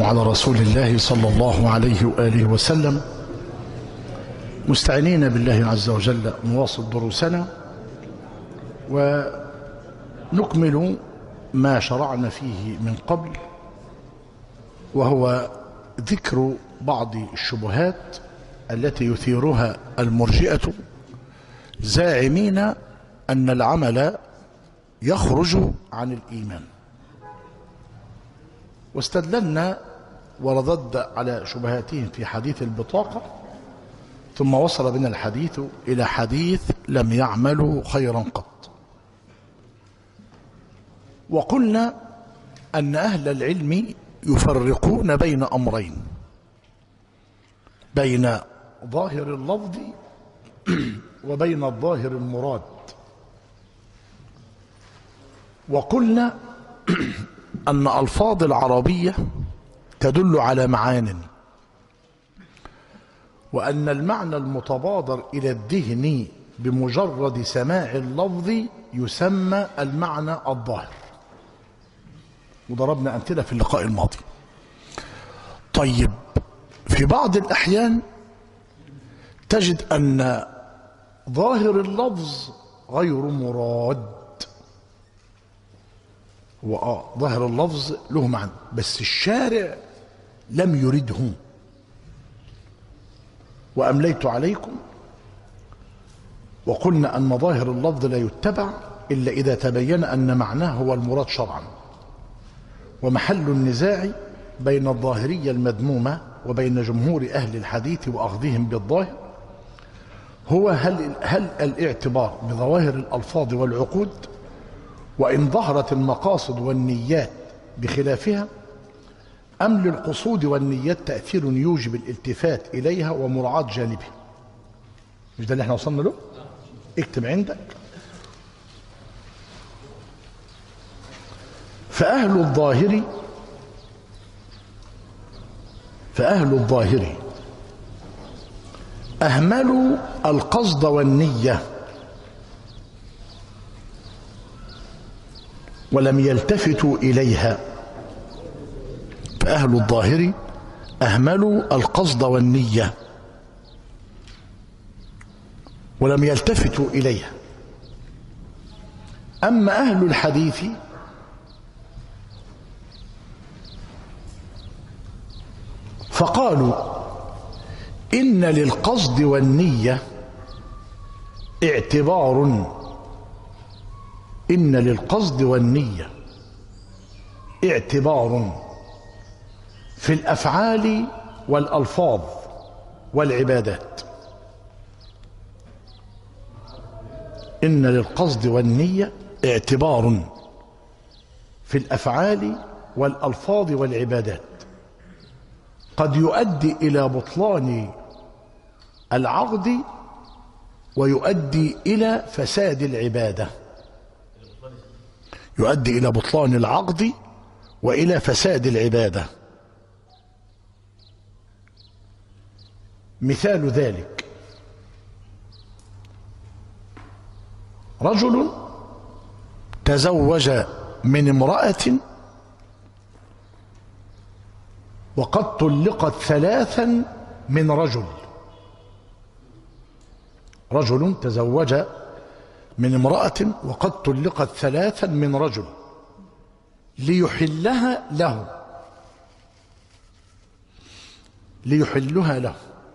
وعلى رسول الله صلى الله عليه وآله وسلم مستعينين بالله عز وجل نواصل دروسنا ونكمل ما شرعنا فيه من قبل وهو ذكر بعض الشبهات التي يثيرها المرجئة زاعمين أن العمل يخرج عن الإيمان واستدللنا وردد على شبهاتهم في حديث البطاقة ثم وصل بنا الحديث إلى حديث لم يعملوا خيرا قط وقلنا أن أهل العلم يفرقون بين أمرين بين ظاهر اللفظ وبين الظاهر المراد وقلنا أن ألفاظ العربية تدل على معان وأن المعنى المتبادر إلى الذهن بمجرد سماع اللفظ يسمى المعنى الظاهر وضربنا أمثلة في اللقاء الماضي طيب في بعض الأحيان تجد أن ظاهر اللفظ غير مراد وآه ظاهر اللفظ له معنى بس الشارع لم يرده وأمليت عليكم وقلنا أن ظاهر اللفظ لا يتبع إلا إذا تبين أن معناه هو المراد شرعا ومحل النزاع بين الظاهرية المذمومة وبين جمهور أهل الحديث وأخذهم بالظاهر هو هل, هل الاعتبار بظواهر الألفاظ والعقود وإن ظهرت المقاصد والنيات بخلافها أم للقصود والنيات تأثير يوجب الالتفات إليها ومراعاة جانبها مش ده اللي احنا وصلنا له اكتب عندك فأهل الظاهر فأهل الظاهر أهملوا القصد والنية ولم يلتفتوا إليها فأهل الظاهر أهملوا القصد والنية ولم يلتفتوا إليها أما أهل الحديث فقالوا إن للقصد والنية اعتبار إن للقصد والنية اعتبار في الأفعال والألفاظ والعبادات إن للقصد والنية اعتبار في الأفعال والألفاظ والعبادات قد يؤدي إلى بطلان العقد ويؤدي إلى فساد العبادة يؤدي إلى بطلان العقد وإلى فساد العبادة مثال ذلك رجل تزوج من امرأة وقد طلقت ثلاثا من رجل رجل تزوج من امرأة وقد طلقت ثلاثا من رجل ليحلها له ليحلها له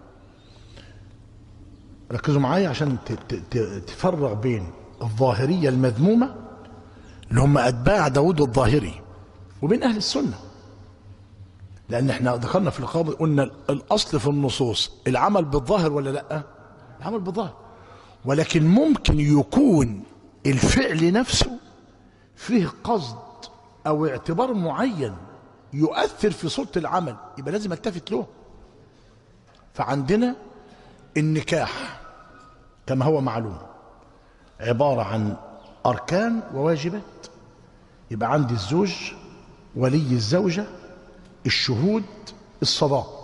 ركزوا معايا عشان تفرق بين الظاهرية المذمومة اللي هم أتباع داود الظاهري وبين أهل السنة لأن احنا ذكرنا في القابل قلنا الأصل في النصوص العمل بالظاهر ولا لا العمل بالظاهر ولكن ممكن يكون الفعل نفسه فيه قصد أو اعتبار معين يؤثر في صورة العمل يبقى لازم التفت له فعندنا النكاح كما هو معلوم عبارة عن أركان وواجبات يبقى عندي الزوج ولي الزوجة الشهود الصداق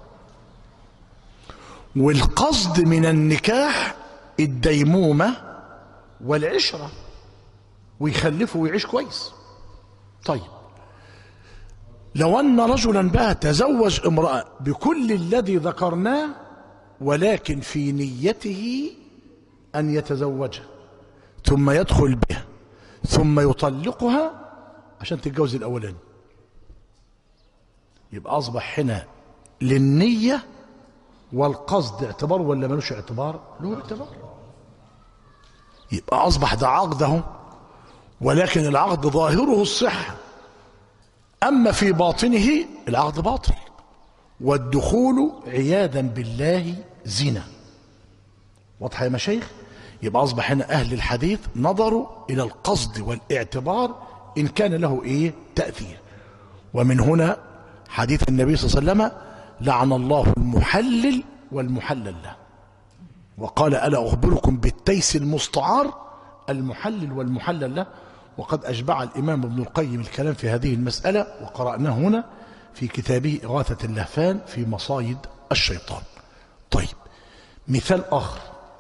والقصد من النكاح الديمومة والعشرة ويخلفه ويعيش كويس طيب لو أن رجلا بقى تزوج امرأة بكل الذي ذكرناه ولكن في نيته أن يتزوجها ثم يدخل بها ثم يطلقها عشان تتجوز الأولاني يبقى أصبح هنا للنية والقصد اعتبار ولا ملوش اعتبار له اعتبار يبقى أصبح ده عقده ولكن العقد ظاهره الصحة أما في باطنه العقد باطل والدخول عياذا بالله زنا واضح يا مشايخ يبقى أصبح هنا أهل الحديث نظروا إلى القصد والاعتبار إن كان له إيه تأثير ومن هنا حديث النبي صلى الله عليه وسلم لعن الله المحلل والمحلل له وقال ألا أخبركم بالتيس المستعار المحلل والمحلل له وقد أشبع الإمام ابن القيم الكلام في هذه المسألة وقرأناه هنا في كتابه إغاثة اللهفان في مصايد الشيطان طيب مثال آخر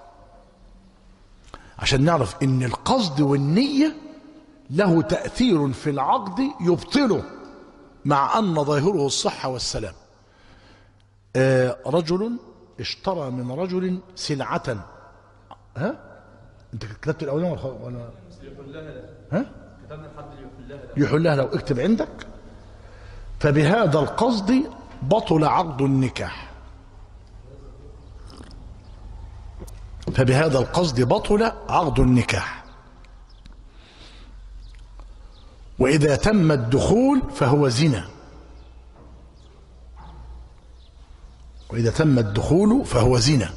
عشان نعرف ان القصد والنية له تأثير في العقد يبطله مع أن ظاهره الصحة والسلام آه رجل اشترى من رجل سلعة ها انت كتبت الاولاني ولا ولا ها كتبنا لحد يحلها يحلها لو اكتب عندك فبهذا القصد بطل عقد النكاح فبهذا القصد بطل عقد النكاح وإذا تم الدخول فهو زنا وإذا تم الدخول فهو زنا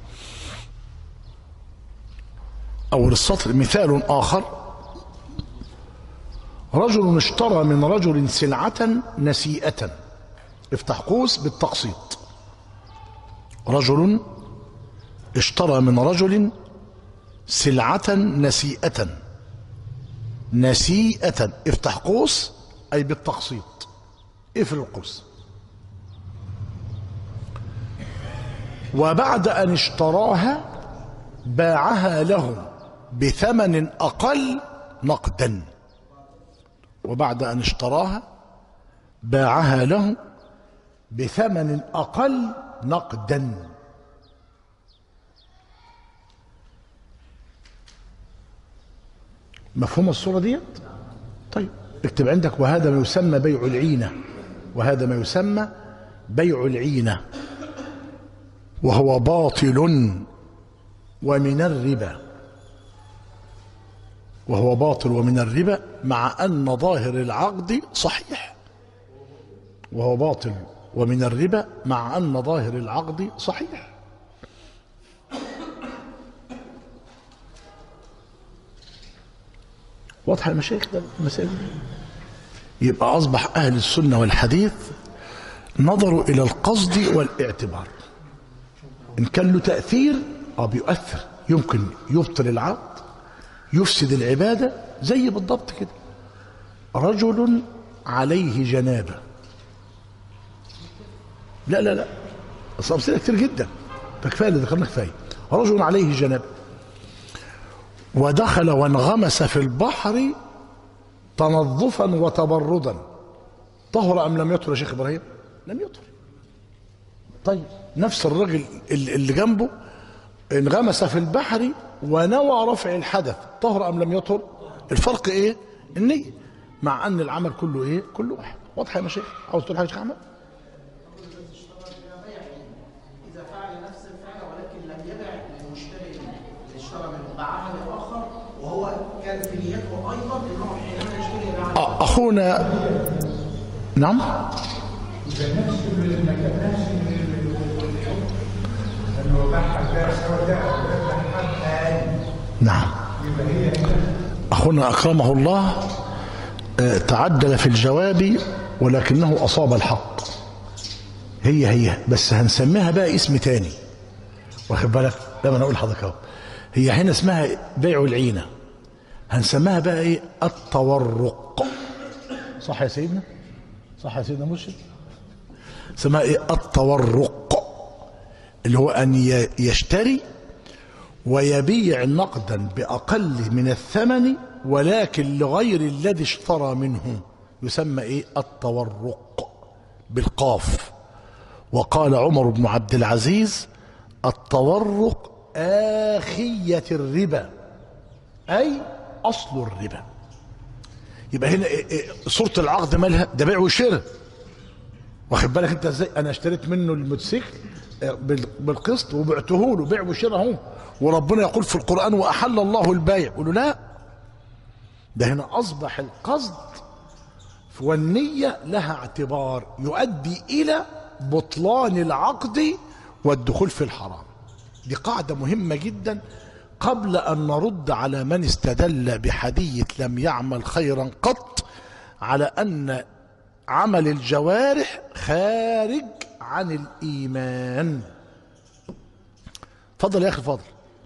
أول السطر مثال آخر رجل اشترى من رجل سلعة نسيئة افتح قوس بالتقسيط رجل اشترى من رجل سلعة نسيئة نسيئة افتح قوس أي بالتقسيط اقفل القوس وبعد أن اشتراها باعها له بثمن أقل نقدا وبعد أن اشتراها باعها له بثمن أقل نقدا مفهوم الصورة ديت طيب اكتب عندك وهذا ما يسمى بيع العينة وهذا ما يسمى بيع العينة وهو باطل ومن الربا وهو باطل ومن الربا مع أن ظاهر العقد صحيح وهو باطل ومن الربا مع أن ظاهر العقد صحيح واضحة المشايخ ده المسائل دي؟ يبقى أصبح أهل السنة والحديث نظروا إلى القصد والاعتبار إن كان له تأثير أه بيؤثر يمكن يبطل العقد يفسد العبادة زي بالضبط كده رجل عليه جنابة لا لا لا أصل أمثلة كتير جدا فكفاية اللي ذكرنا كفاية رجل عليه جنابة ودخل وانغمس في البحر تنظفا وتبردا طهر أم لم يطهر يا شيخ إبراهيم لم يطهر طيب نفس الرجل اللي اللي جنبه انغمس في البحر ونوى رفع الحدث طهر أم لم يطهر الفرق إيه النية مع أن العمل كله إيه كله واحد واضح يا مشايخ عاوز تقول حاجة يا شيخ أحمد إذا فعل نفس الفعل ولكن لم يبع للمشتري اللي اشترى منه باعها لآخر وهو كان في نيته أيضا أنه حينما يشتري باعها آه، أخونا نعم نعم أخونا أكرمه الله آه، تعدل في الجواب ولكنه أصاب الحق هي هي بس هنسميها بقى اسم تاني واخد بالك لما انا اقول لحضرتك اهو هي هنا اسمها بيع العينه هنسميها بقى ايه التورق صح يا سيدنا صح يا سيدنا مرشد اسمها ايه التورق اللي هو ان ي- يشتري ويبيع نقدا باقل من الثمن ولكن لغير الذي اشترى منه يسمى ايه التورق بالقاف وقال عمر بن عبد العزيز التورق آخية الربا أي أصل الربا يبقى هنا إيه إيه صورة العقد مالها ده بيع وشراء واخد بالك انت ازاي انا اشتريت منه الموتوسيكل آه، بال- بالقسط وبعته له بيع وشراء اهو وربنا يقول في القرآن وأحل الله البيع يقول له لا ده هنا أصبح القصد والنية لها اعتبار يؤدي إلى بطلان العقد والدخول في الحرام دي قاعدة مهمة جدا قبل أن نرد على من استدل بحديث لم يعمل خيرا قط على أن عمل الجوارح خارج عن الإيمان فضل يا أخي فضل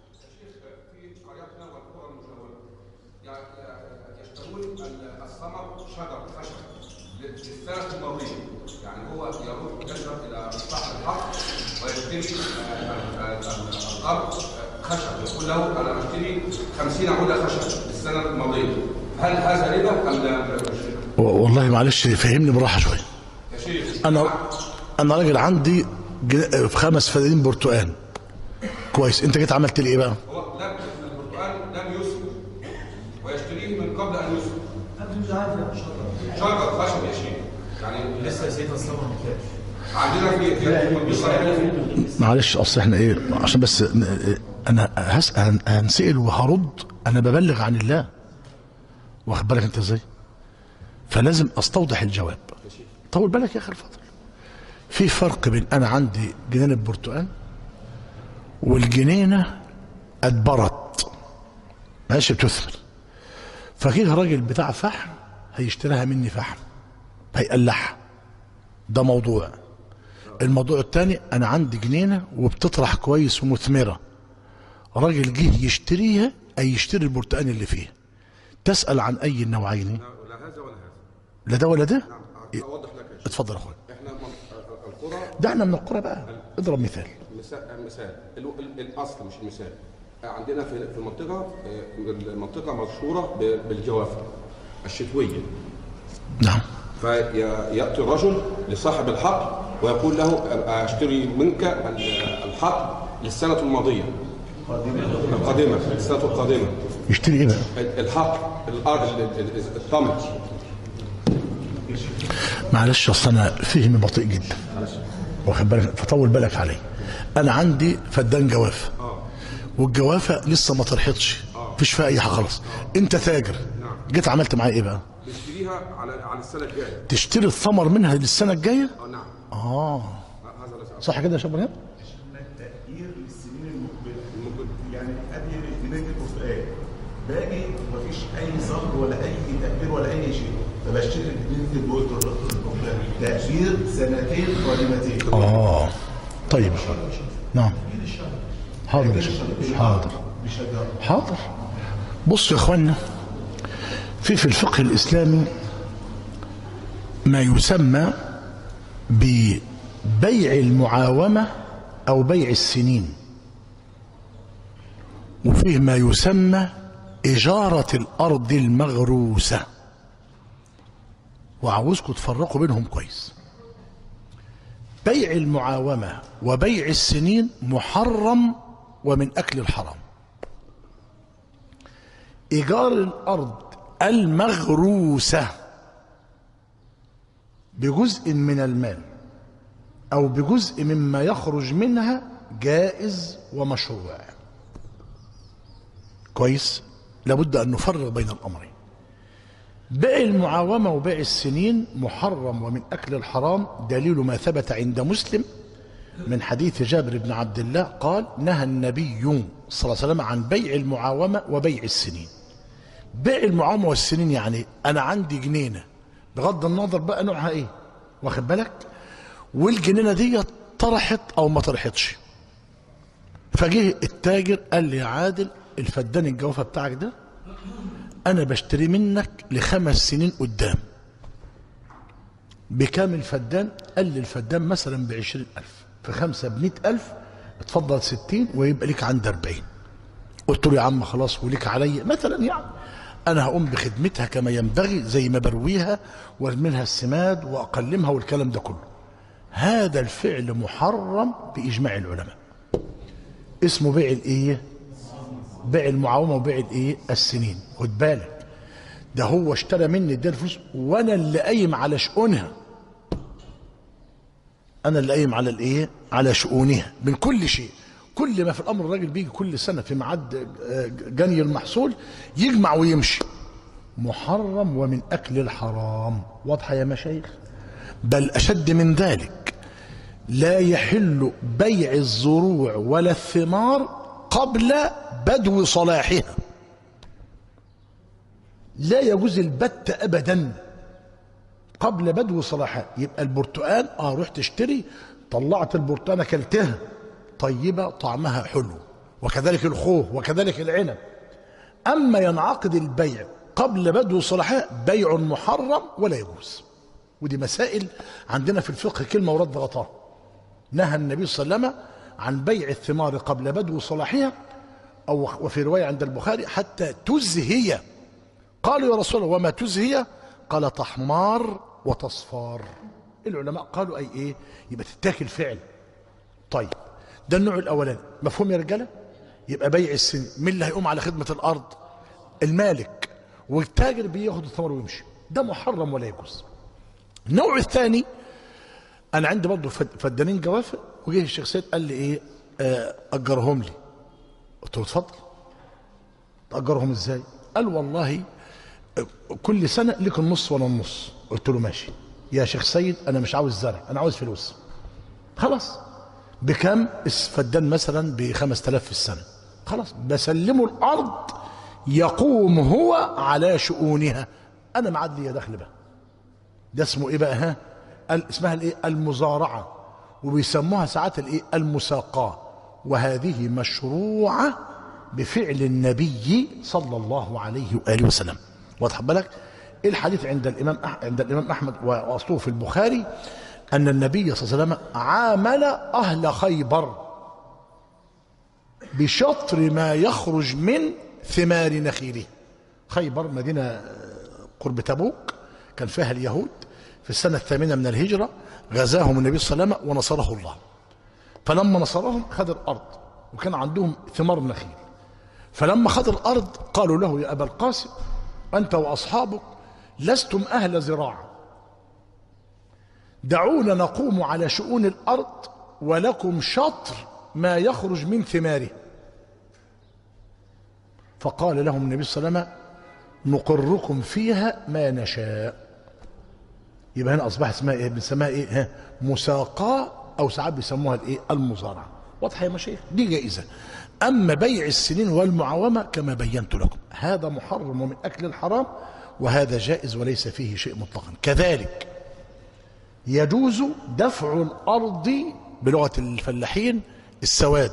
يشترون الثمر شجر خشب للسنة الماضية يعني هو يروح يذهب إلى صاحب الحق ويشتري آه، آه، آه، الأرض خشب يقول له أنا أشتري 50 عودة خشب للسنة الماضية هل هذا ربا أم لا يا شيخ؟ والله معلش فهمني بالراحة شوية يا شيخ انا انا راجل عندي جن- خمس فدادين برتقال كويس انت جيت عملت لي ايه بقى هو لم البرتقال لم يسكر ويشتريه من قبل أن يسكر شجر خشب يا شيخ يعني لسه يا سيدنا الثمر ما كانش عندنا في في المنطقة هنا معلش اصل احنا ايه عشان بس ن- انا هسال هنسال وهرد انا ببلغ عن الله واخد بالك انت ازاي فلازم استوضح الجواب طول بالك يا اخي الفضل في فرق بين انا عندي جنينه برتقال والجنينه ادبرت ماشي بتثمر فجه راجل بتاع فحم هيشتريها مني فحم هيقلعها ده موضوع الموضوع الثاني انا عندي جنينه وبتطرح كويس ومثمره راجل جه يشتريها اي يشتري البرتقال اللي فيها تسال عن اي النوعين لا هذا ولا هذا لا ده ولا ده أوضح لك يا شيخ اتفضل يا اخويا احنا من- القرى دعنا من القرى بقى اضرب مثال مثال مثال ال- ال- الاصل مش المثال عندنا في في المنطقه آه، المنطقه مشهوره ب- بالجوافه الشتويه نعم فياتي الرجل لصاحب الحق ويقول له اشتري منك ال- الحق للسنه الماضيه القادمه السنه القادمه يشتري ايه بقى الحق الارض ال- ال- التمر معلش اصل انا فهمي بطيء جدا واخد بالك فطول بالك علي انا عندي فدان جوافه والجوافه لسه ما طرحتش مفيش فيها اي حاجه خالص انت تاجر جيت عملت معايا ايه بقى نشتريها على على السنه الجايه تشتري الثمر منها للسنه الجايه اه نعم اه هذا لا صح كده يا شباب تأثير للسنين المقبلة يعني ادي جنينة البرتقال باجي مفيش اي صبر ولا اي تأثير ولا اي شيء فبشتري جنينة البرتقال تأثير سنتين قادمتين اه طيب نعم حاضر يا شيخ. حاضر بشجرة حاضر بصوا يا اخوانا في في الفقه الاسلامي ما يسمى ببيع المعاومه او بيع السنين وفيه ما يسمى اجاره الارض المغروسه وعاوزكم تفرقوا بينهم كويس بيع المعاومه وبيع السنين محرم ومن اكل الحرام إيجار الأرض المغروسة بجزء من المال أو بجزء مما يخرج منها جائز ومشروع كويس لابد أن نفرق بين الأمرين بيع المعاومة وبيع السنين محرم ومن أكل الحرام دليل ما ثبت عند مسلم من حديث جابر بن عبد الله قال نهى النبي صلى الله عليه وسلم عن بيع المعاومة وبيع السنين بيع المعاومة والسنين يعني أنا عندي جنينة بغض النظر بقى نوعها إيه واخد بالك والجنينة دي طرحت أو ما طرحتش فجه التاجر قال لي يا عادل الفدان الجوافة بتاعك ده أنا بشتري منك لخمس سنين قدام بكام الفدان قال لي الفدان مثلا بعشرين ألف في خمسة بمئة ألف اتفضل ستين ويبقى ليك عند أربعين قلت له يا عم خلاص وليك علي مثلا يعني انا هقوم بخدمتها كما ينبغي زي ما برويها وارملها السماد واقلمها والكلام ده كله هذا الفعل محرم باجماع العلماء اسمه بيع الايه بيع المعاومه وبيع الايه السنين خد بالك ده هو اشترى مني اداني فلوس وانا اللي قايم على شؤونها انا اللي قايم على الايه على شؤونها من كل شيء كل ما في الامر الراجل بيجي كل سنه في ميعاد آه، جني المحصول يجمع ويمشي محرم ومن اكل الحرام واضحه يا مشايخ بل اشد من ذلك لا يحل بيع الزروع ولا الثمار قبل بدو صلاحها لا يجوز البت ابدا قبل بدو صلاحها يبقى البرتقال اه رحت اشتري طلعت البرتقانه اكلتها طيبه طعمها حلو وكذلك الخوخ وكذلك العنب اما ينعقد البيع قبل بدو صلاحها بيع محرم ولا يجوز ودي مسائل عندنا في الفقه كلمه ورد غطاها نهى النبي صلى الله عليه وسلم عن بيع الثمار قبل بدو صلاحها او وفي روايه عند البخاري حتى تزهي قالوا يا رسول الله وما تزهي قال تحمار وتصفار العلماء قالوا اي ايه يبقى تتاكل فعل طيب ده النوع الاولاني مفهوم يا رجاله يبقى بيع السن مين اللي هيقوم على خدمه الارض المالك والتاجر بياخد الثمر ويمشي ده محرم ولا يجوز النوع الثاني انا عندي برضه فد- فدانين جوافه وجه الشيخ سيد قال لي ايه آه، اجرهم لي قلت له اتفضل تاجرهم ازاي قال والله آه، كل سنه لك النص ولا النص قلت له ماشي يا شيخ سيد انا مش عاوز زرع انا عاوز فلوس خلاص بكم فدان مثلا ب 5000 في السنه خلاص بسلمه الارض يقوم هو على شؤونها انا ما عاد لي دخل بقى ده اسمه ايه بقى ها ال- اسمها الايه المزارعه وبيسموها ساعات الايه المساقاه وهذه مشروعه بفعل النبي صلى الله عليه واله وسلم واضح بالك الحديث عند الامام أح... عند الامام احمد واصله في البخاري ان النبي صلى الله عليه وسلم عامل اهل خيبر بشطر ما يخرج من ثمار نخيله خيبر مدينه آه، قرب تبوك كان فيها اليهود في السنة الثامنة من الهجرة غزاهم النبي صلى الله عليه وسلم ونصره الله فلما نصرهم خد الأرض وكان عندهم ثمار نخيل فلما خد الأرض قالوا له يا أبا القاسم أنت وأصحابك لستم أهل زراعة دعونا نقوم على شؤون الأرض ولكم شطر ما يخرج من ثماره فقال لهم النبي صلى الله عليه وسلم نقركم فيها ما نشاء يبقى هنا اصبح اسمها ايه بنسميها ايه ها مساقاه او ساعات بيسموها الايه المزارعه واضحه يا مشايخ دي جائزه اما بيع السنين والمعاومه كما بينت لكم هذا محرم من اكل الحرام وهذا جائز وليس فيه شيء مطلقا كذلك يجوز دفع الارض بلغه الفلاحين السواد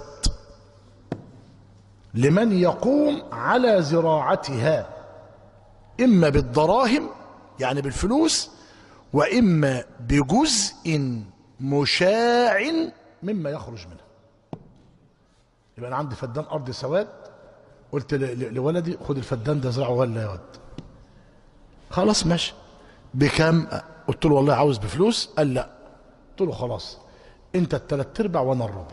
لمن يقوم على زراعتها اما بالدراهم يعني بالفلوس واما بجزء مشاع مما يخرج منها يبقى انا عندي فدان ارض سواد قلت ل- ل- لولدي خد الفدان ده زرعه ولا يا ولد خلاص ماشي بكام قلت له والله عاوز بفلوس قال لا قلت له خلاص انت التلات ارباع وانا الربع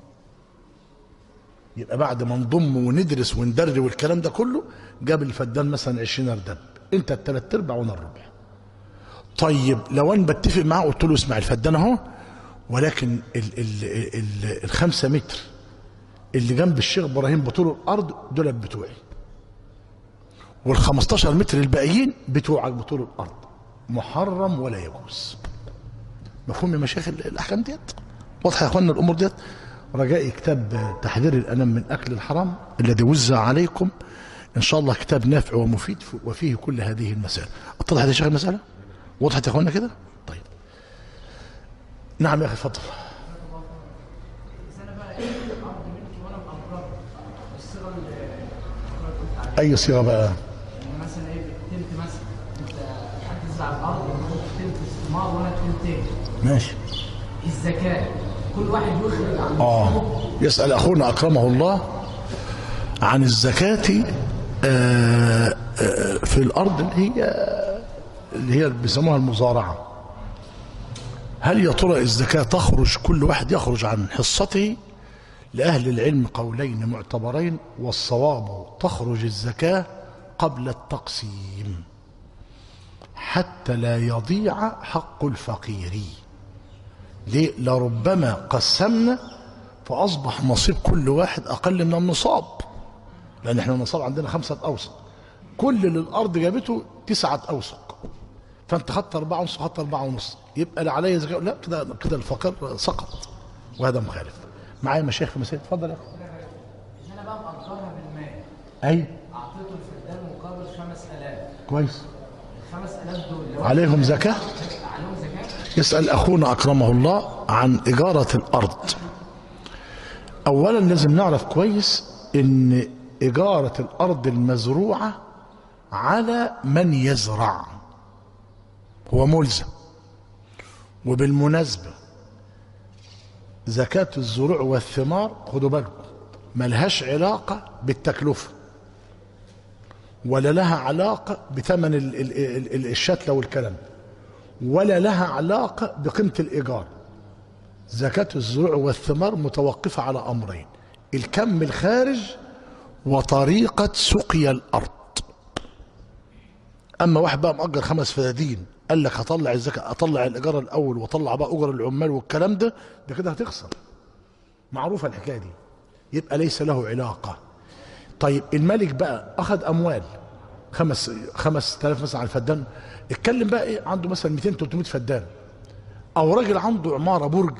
يبقى بعد ما نضم وندرس وندري والكلام ده كله جاب الفدان مثلا 20 اردب انت التلات ارباع وانا الربع طيب لو انا بتفق معاه قلت له اسمع الفدان اهو ولكن ال ال ال الخمسة متر اللي جنب الشيخ ابراهيم بطول الارض دول بتوعي وال 15 متر الباقيين بتوعك بطول الارض محرم ولا يجوز مفهوم يا مشايخ ال- الاحكام ديت واضحه يا اخوانا الامور ديت رجائي كتاب تحذير الانام من اكل الحرام الذي وزع عليكم ان شاء الله كتاب نافع ومفيد ف- وفيه كل هذه المسائل اتضحت يا شيخ المساله وضحت يا اخوانا كده طيب نعم يا اخي اتفضل بس انا بقى ايه الارض ملكي وانا مأجرها الصيغه اللي حضرتك قلت عليها اي صيغه بقى يعني مثلا ايه تلت مثلا انت هتزرع الارض وتاخد تلت استثمار وانا تلتين ماشي الزكاه كل واحد يخرج عن اه يسال اخونا اكرمه الله عن الزكاه آه آه، في الارض اللي هي اللي هي بيسموها المزارعه هل يا ترى الزكاه تخرج كل واحد يخرج عن حصته لاهل العلم قولين معتبرين والصواب تخرج الزكاه قبل التقسيم حتى لا يضيع حق الفقير ليه لربما قسمنا فأصبح نصيب كل واحد أقل من النصاب لأن احنا النصاب عندنا خمسة أوسق كل اللي الأرض جابته تسعة أوسق فأنت خدت أربعة ونص خدت أربعة ونص يبقى لا عليا زكاة لا كده كده الفقير سقط وهذا مخالف معايا مشايخ في مسائل اتفضل يا أخي ان انا بقى مأجرها بالمال أي اعطيته الفدان مقابل 5000 كويس ال 5000 دول لو عليهم زكاة عليهم زكاه يسأل أخونا أكرمه الله عن إجارة الأرض أولا لازم نعرف كويس إن إجارة الأرض المزروعة على من يزرع هو ملزم وبالمناسبة زكاة الزروع والثمار خدوا بالكم ملهاش علاقة بالتكلفة ولا لها علاقة بثمن ال- ال- ال- ال- الشتلة والكلام ولا لها علاقة بقيمة الإيجار زكاة الزروع والثمار متوقفة على أمرين الكم الخارج وطريقة سقيا الأرض أما واحد بقى مأجر خمس فدادين قال لك هطلع الزكاة أطلع الإيجار الأول وأطلع بقى أجر العمال والكلام ده ده كده هتخسر معروفة الحكاية دي يبقى ليس له علاقة طيب الملك بقى أخذ أموال خمس خمس تلاف مثلا على الفدان اتكلم بقى ايه عنده مثلا 200 300 فدان او راجل عنده عماره برج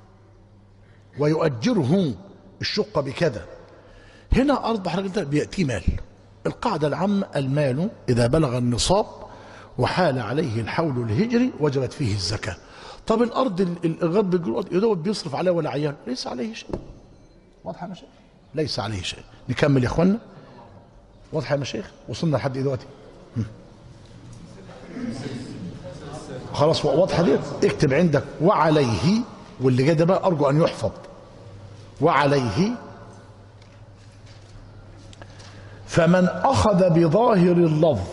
ويؤجره الشقه بكذا هنا ارض الراجل ده بياتيه مال القاعده العامه المال اذا بلغ النصاب وحال عليه الحول الهجري وجبت فيه الزكاه طب الارض ال- ال- الغرب بيقول يا دوب بيصرف عليها ولا عيال ليس عليه شيء واضحه يا مشايخ ليس عليه شيء نكمل يا اخوانا واضحه يا مشايخ وصلنا لحد ايه دلوقتي خلاص واضحه دي اكتب عندك وعليه واللي جاي ده بقى ارجو ان يحفظ وعليه فمن اخذ بظاهر اللفظ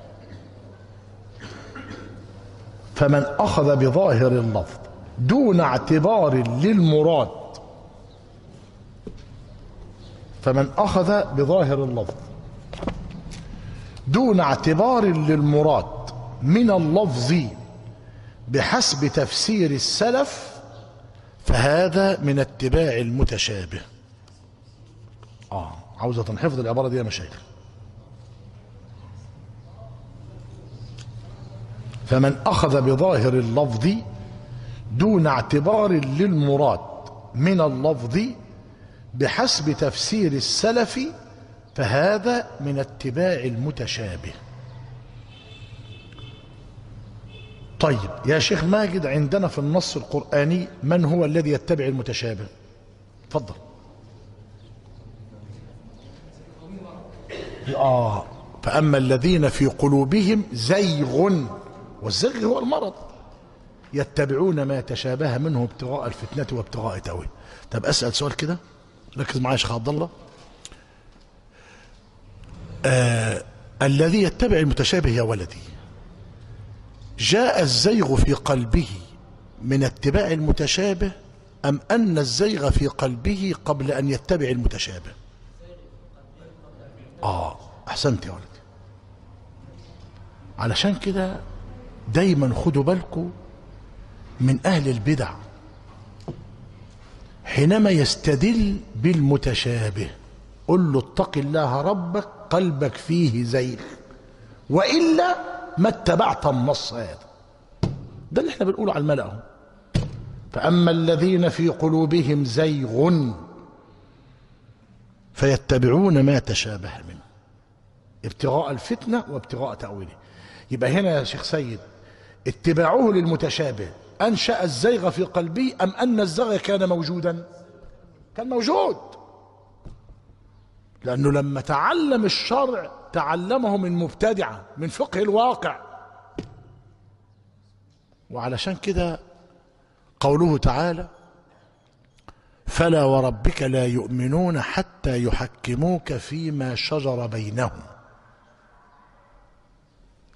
فمن اخذ بظاهر اللفظ دون اعتبار للمراد فمن اخذ بظاهر اللفظ دون اعتبار للمراد من اللفظ بحسب تفسير السلف فهذا من اتباع المتشابه اه عاوزة تنحفظ العبارة دي يا مشايخ فمن أخذ بظاهر اللفظ دون اعتبار للمراد من اللفظ بحسب تفسير السلف فهذا من اتباع المتشابه طيب يا شيخ ماجد عندنا في النص القرآني من هو الذي يتبع المتشابه تفضل آه فأما الذين في قلوبهم زيغ والزيغ هو المرض يتبعون ما تشابه منه ابتغاء الفتنة وابتغاء تأويل طب أسأل سؤال كده ركز معايا يا شيخ عبد الله آه الذي يتبع المتشابه يا ولدي جاء الزيغ في قلبه من اتباع المتشابه أم أن الزيغ في قلبه قبل أن يتبع المتشابه آه أحسنت يا ولدي علشان كده دايما خدوا بالكم من أهل البدع حينما يستدل بالمتشابه قل له اتق الله ربك قلبك فيه زيغ وإلا ما اتبعت النص هذا ده اللي احنا بنقوله على الملأ اهو فأما الذين في قلوبهم زيغ فيتبعون ما تشابه منه ابتغاء الفتنة وابتغاء تأويله يبقى هنا يا شيخ سيد اتباعه للمتشابه أنشأ الزيغ في قلبه أم أن الزيغ كان موجودا كان موجود لأنه لما تعلم الشرع تعلمه من مبتدعة من فقه الواقع وعلشان كده قوله تعالى فلا وربك لا يؤمنون حتى يحكموك فيما شجر بينهم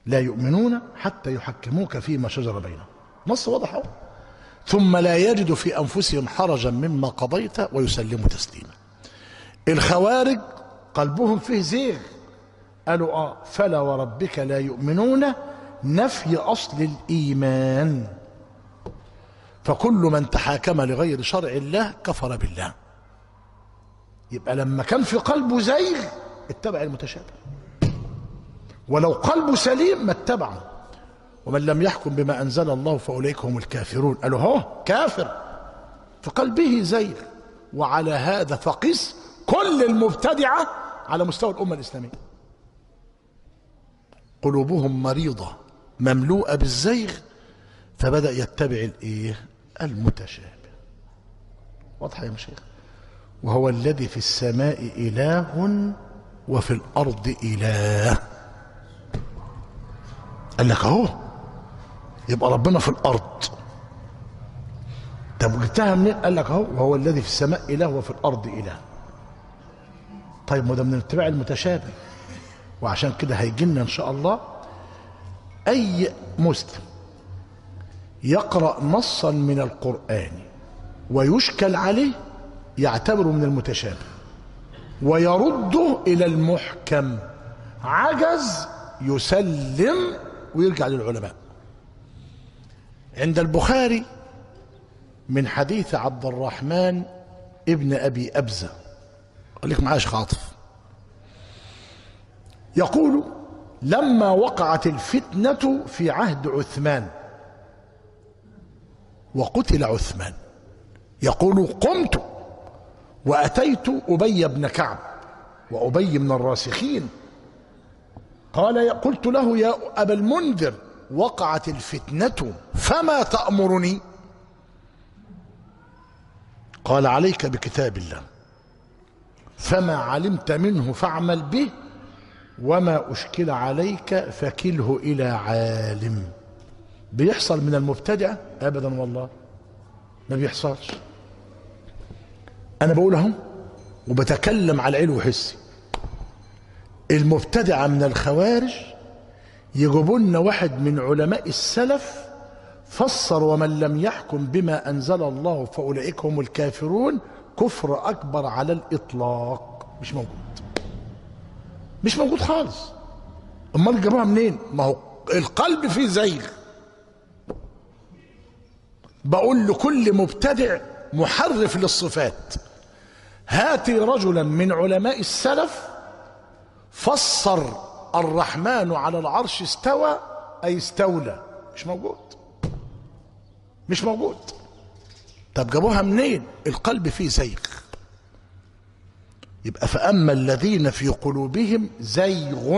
لا يؤمنون حتى يحكموك فيما شجر بينهم نص واضح أهو ثم لا يجد في أنفسهم حرجا مما قضيت ويسلموا تسليما الخوارج قلبهم فيه زيغ قالوا آه فلا وربك لا يؤمنون نفي أصل الإيمان فكل من تحاكم لغير شرع الله كفر بالله يبقى لما كان في قلبه زيغ اتبع المتشابه ولو قلبه سليم ما اتبعه ومن لم يحكم بما أنزل الله فأولئك هم الكافرون قالوا هو كافر في قلبه زيغ وعلى هذا فقس كل المبتدعة على مستوى الأمة الإسلامية قلوبهم مريضة مملوءة بالزيغ فبدأ يتبع الإيه المتشابه واضحة يا مشايخ وهو الذي في السماء إله وفي الأرض إله قال لك أهو يبقى ربنا في الأرض طب جبتها منين؟ قال لك أهو وهو الذي في السماء إله وفي الأرض إله طيب ما ده من اتباع المتشابه وعشان كده هيجي لنا إن شاء الله أي مسلم يقرأ نصا من القرآن ويشكل عليه يعتبره من المتشابه ويرده إلى المحكم عجز يسلم ويرجع للعلماء عند البخاري من حديث عبد الرحمن ابن أبي أبزة قال لك معاش خاطف يقول لما وقعت الفتنة في عهد عثمان وقتل عثمان يقول قمت وأتيت أبي بن كعب وأبي من الراسخين قال قلت له يا أبا المنذر وقعت الفتنة فما تأمرني قال عليك بكتاب الله فما علمت منه فاعمل به وما أشكل عليك فكله إلى عالم بيحصل من المبتدع أبدا والله ما بيحصلش أنا بقول أهو وبتكلم على علو حسي المبتدعة من الخوارج يجيبوا لنا واحد من علماء السلف فسر ومن لم يحكم بما أنزل الله فأولئك هم الكافرون كفر أكبر على الإطلاق مش موجود مش موجود خالص امال جابوها منين ما هو القلب فيه زيغ بقول لكل مبتدع محرف للصفات هاتي رجلا من علماء السلف فسر الرحمن على العرش استوى اي استولى مش موجود مش موجود طب جابوها منين القلب فيه زيغ يبقى فأما الذين في قلوبهم زيغ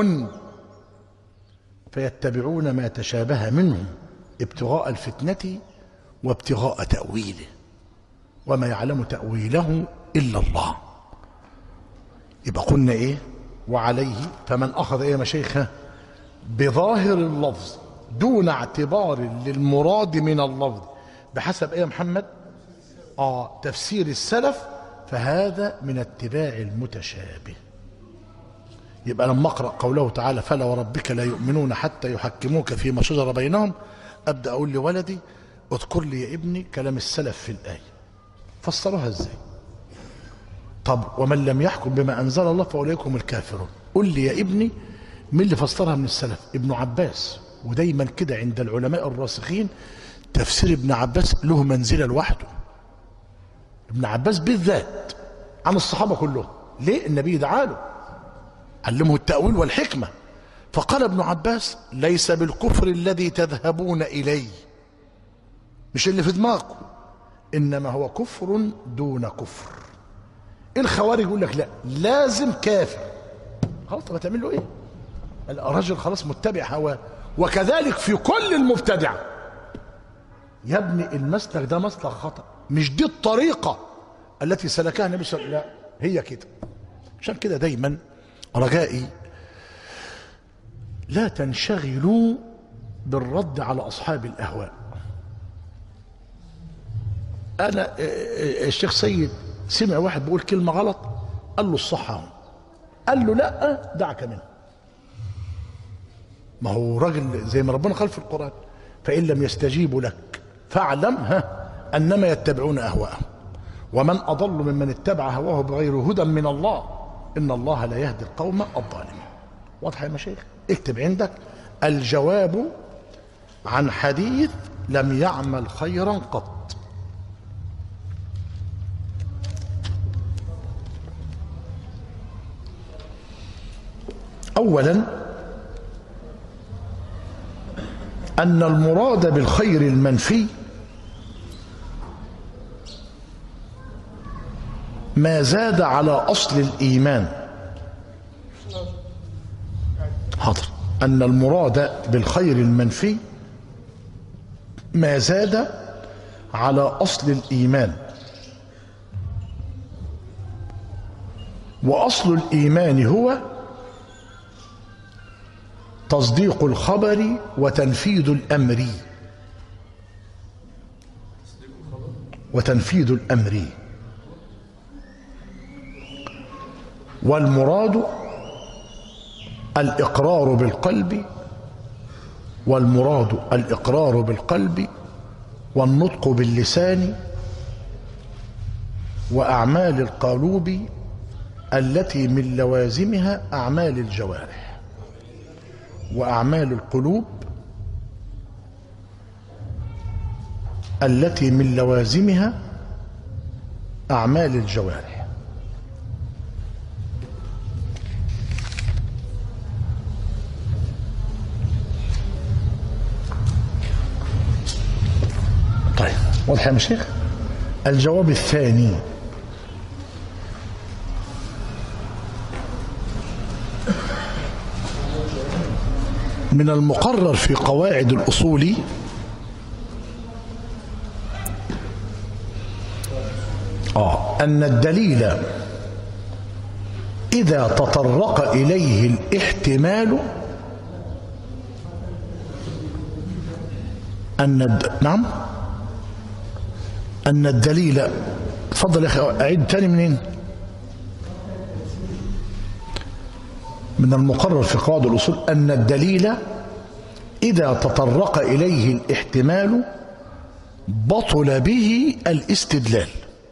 فيتبعون ما تشابه منه ابتغاء الفتنة وابتغاء تأويله وما يعلم تأويله إلا الله يبقى قلنا إيه وعليه فمن أخذ إيه يا مشايخ بظاهر اللفظ دون اعتبار للمراد من اللفظ بحسب إيه يا محمد آه تفسير السلف فهذا من اتباع المتشابه يبقى لما اقرا قوله تعالى فلا وربك لا يؤمنون حتى يحكموك فيما شجر بينهم ابدا اقول لولدي اذكر لي يا ابني كلام السلف في الايه فسروها ازاي طب ومن لم يحكم بما انزل الله فاولئك هم الكافرون قل لي يا ابني مين اللي فسرها من السلف ابن عباس ودايما كده عند العلماء الراسخين تفسير ابن عباس له منزله لوحده ابن عباس بالذات عن الصحابة كلهم ليه النبي دعا له علمه التأويل والحكمة فقال ابن عباس ليس بالكفر الذي تذهبون إليه مش اللي في دماغكم إنما هو كفر دون كفر الخوارج يقول لك لا لازم كافر خلاص طب هتعمل له ايه الراجل خلاص متبع هواه وكذلك في كل المبتدعه يا ابني المسلك ده مسلك خطأ مش دي الطريقة التي سلكها النبي صلى الله عليه وسلم لا هي كده عشان كده دايما رجائي لا تنشغلوا بالرد على أصحاب الأهواء أنا الشيخ سيد سمع واحد بيقول كلمة غلط قال له الصح اهو قال له لا دعك منه ما هو راجل زي ما ربنا قال في القرآن فإن لم يستجيبوا لك فاعلم ها أنما يتبعون أهواءهم ومن أضل ممن اتبع هواه بغير هدى من الله إن الله لا يهدي القوم الظالمين واضح يا مشايخ اكتب عندك الجواب عن حديث لم يعمل خيرا قط اولا ان المراد بالخير المنفي ما زاد على اصل الايمان حاضر ان المراد بالخير المنفي ما زاد على اصل الايمان واصل الايمان هو تصديق الخبر وتنفيذ الامر وتنفيذ الامر والمراد الاقرار بالقلب والمراد الاقرار بالقلب والنطق باللسان واعمال القلوب التي من لوازمها اعمال الجوارح واعمال القلوب التي من لوازمها اعمال الجوارح طيب واضح يا مشيخ الجواب الثاني من المقرر في قواعد الأصول آه أن الدليل إذا تطرق إليه الاحتمال أن الد... نعم أن الدليل تفضل يا أخي أعيد تاني منين من المقرر في قواعد الأصول أن الدليل إذا تطرق إليه الاحتمال بطل به الاستدلال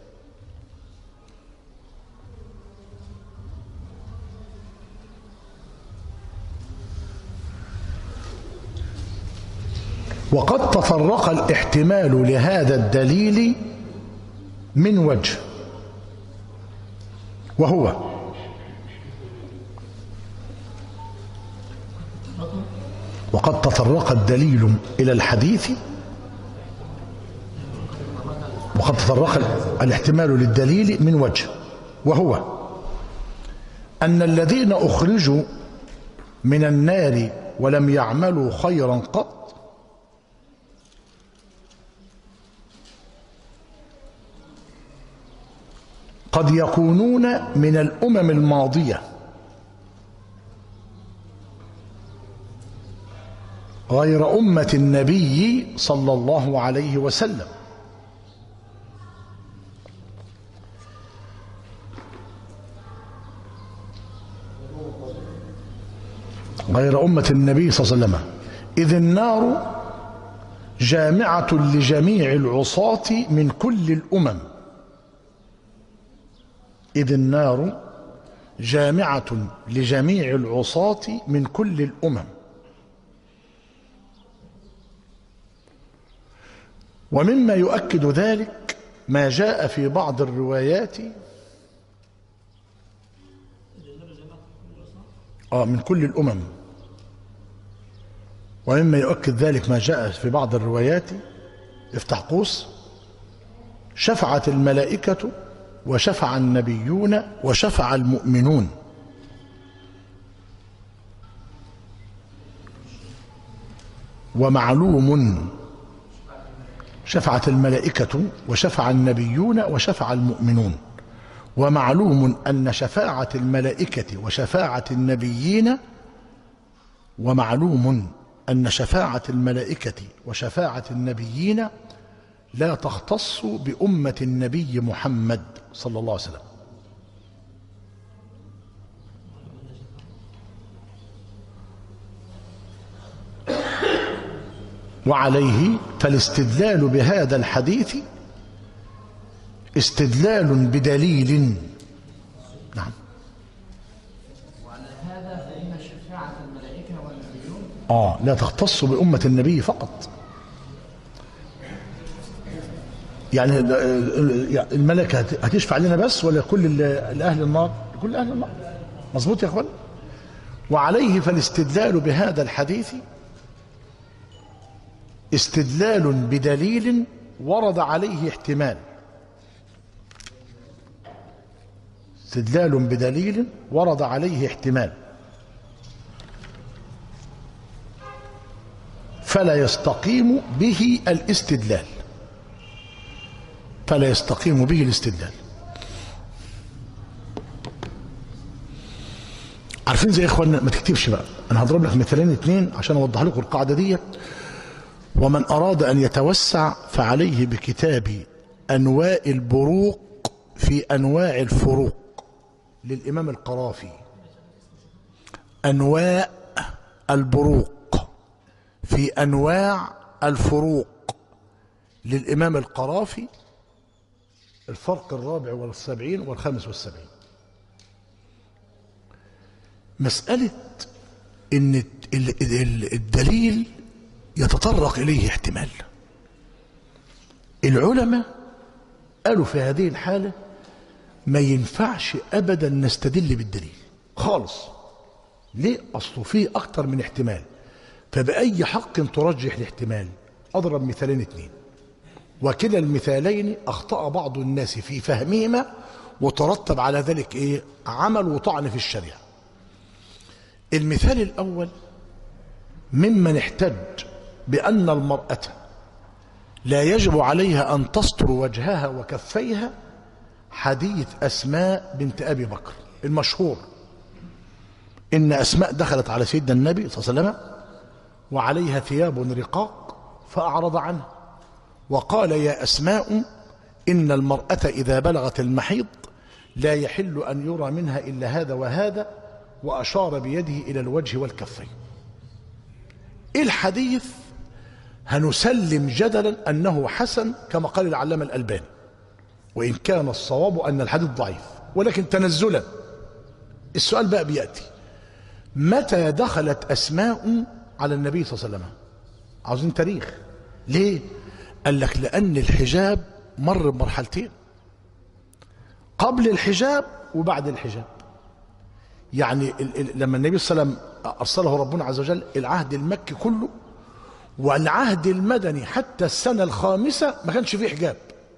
وقد تطرق الاحتمال لهذا الدليل من وجه وهو وقد تطرق الدليل إلى الحديث وقد تطرق الاحتمال للدليل من وجه وهو أن الذين أخرجوا من النار ولم يعملوا خيرا قط قد يكونون من الأمم الماضية غير أمة النبي صلى الله عليه وسلم غير أمة النبي صلى الله عليه وسلم إذ النار جامعة لجميع العصاة من كل الأمم إذ النار جامعة لجميع العصاة من كل الأمم ومما يؤكد ذلك ما جاء في بعض الروايات آه من كل الأمم ومما يؤكد ذلك ما جاء في بعض الروايات افتح قوس شفعت الملائكة وشفع النبيون وشفع المؤمنون ومعلوم شفعت الملائكة وشفع النبيون وشفع المؤمنون ومعلوم أن شفاعة الملائكة وشفاعة النبيين ومعلوم أن شفاعة الملائكة وشفاعة النبيين لا تختص بأمة النبي محمد صلى الله عليه وسلم وعليه فالاستدلال بهذا الحديث استدلال بدليل نعم وعلى هذا فإن شفاعة الملائكة والنبيون آه لا تختص بأمة النبي فقط يعني الملكة هت- هتشفع لنا بس ولا كل ال- الأهل النار كل أهل النار مظبوط يا أخوان وعليه فالاستدلال بهذا الحديث استدلال بدليل ورد عليه احتمال استدلال بدليل ورد عليه احتمال فلا يستقيم به الاستدلال فلا يستقيم به الاستدلال عارفين زي يا اخوانا ما تكتبش بقى انا هضرب لك مثالين اتنين عشان اوضح لكم القاعده ديت ومن اراد ان يتوسع فعليه بكتاب انواع البروق في انواع الفروق للامام القرافي انواع البروق في انواع الفروق للامام القرافي الفرق الرابع والسبعين والخامس والسبعين مسألة إن ال- ال- الدليل يتطرق إليه احتمال العلماء قالوا في هذه الحالة ما ينفعش أبدا نستدل بالدليل خالص ليه أصله فيه أكتر من احتمال فبأي حق ترجح الاحتمال أضرب مثالين اتنين وكلا المثالين أخطأ بعض الناس في فهمهما وترتب على ذلك إيه عمل وطعن في الشريعة المثال الأول ممن احتج بأن المرأة لا يجب عليها أن تستر وجهها وكفيها حديث أسماء بنت أبي بكر المشهور إن أسماء دخلت على سيدنا النبي صلى الله عليه وسلم وعليها ثياب رقاق فأعرض عنها وقال يا أسماء إن المرأة إذا بلغت المحيض لا يحل أن يرى منها إلا هذا وهذا وأشار بيده إلى الوجه والكفين الحديث هنسلم جدلا أنه حسن كما قال العلامة الألباني وإن كان الصواب أن الحديث ضعيف ولكن تنزلا السؤال بقى بيأتي متى دخلت أسماء على النبي صلى الله عليه وسلم عاوزين تاريخ ليه قال لك لأن الحجاب مر بمرحلتين قبل الحجاب وبعد الحجاب يعني ال- ال- لما النبي صلى الله عليه وسلم أرسله ربنا عز وجل العهد المكي كله والعهد المدني حتى السنة الخامسة ما كانش فيه حجاب